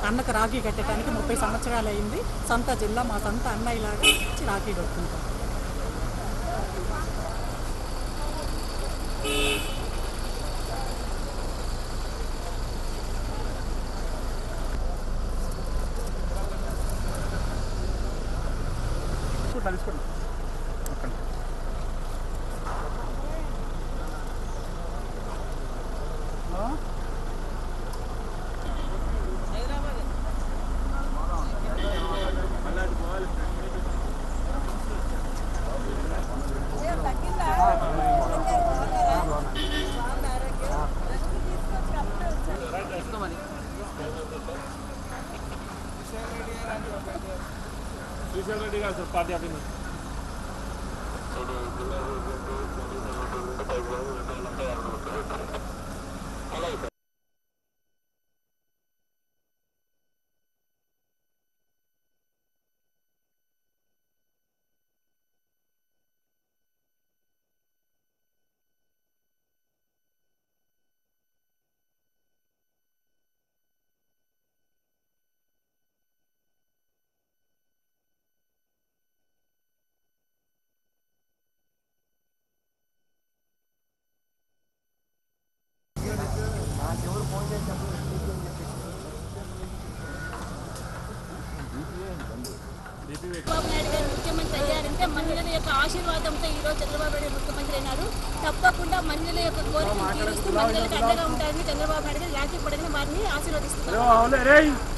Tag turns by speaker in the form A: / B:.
A: అన్నకు రాఖీ కట్టడానికి ముప్పై సంవత్సరాలు అయింది సొంత జిల్లా మా సొంత అన్నయ్యలాగా వచ్చి రాఖీ కట్టుకుంటాం
B: శ్రీశైల్ రెడ్డి గారు sir party office
C: Chandrababu Naidu గారు ముఖ్యమంత్రి అయ్యారంటే మహిళల యొక్క ఆశీర్వాదంతో ఈ రోజు చంద్రబాబు నాయుడు ముఖ్యమంత్రి అయినారు తప్పకుండా మహిళల యొక్క కోరికలు తీరుస్తూ మహిళలకు అండగా ఉంటారని చంద్రబాబు నాయుడు గారు రాఖీ పడని వారిని ఆశీర్వదిస్తున్నారు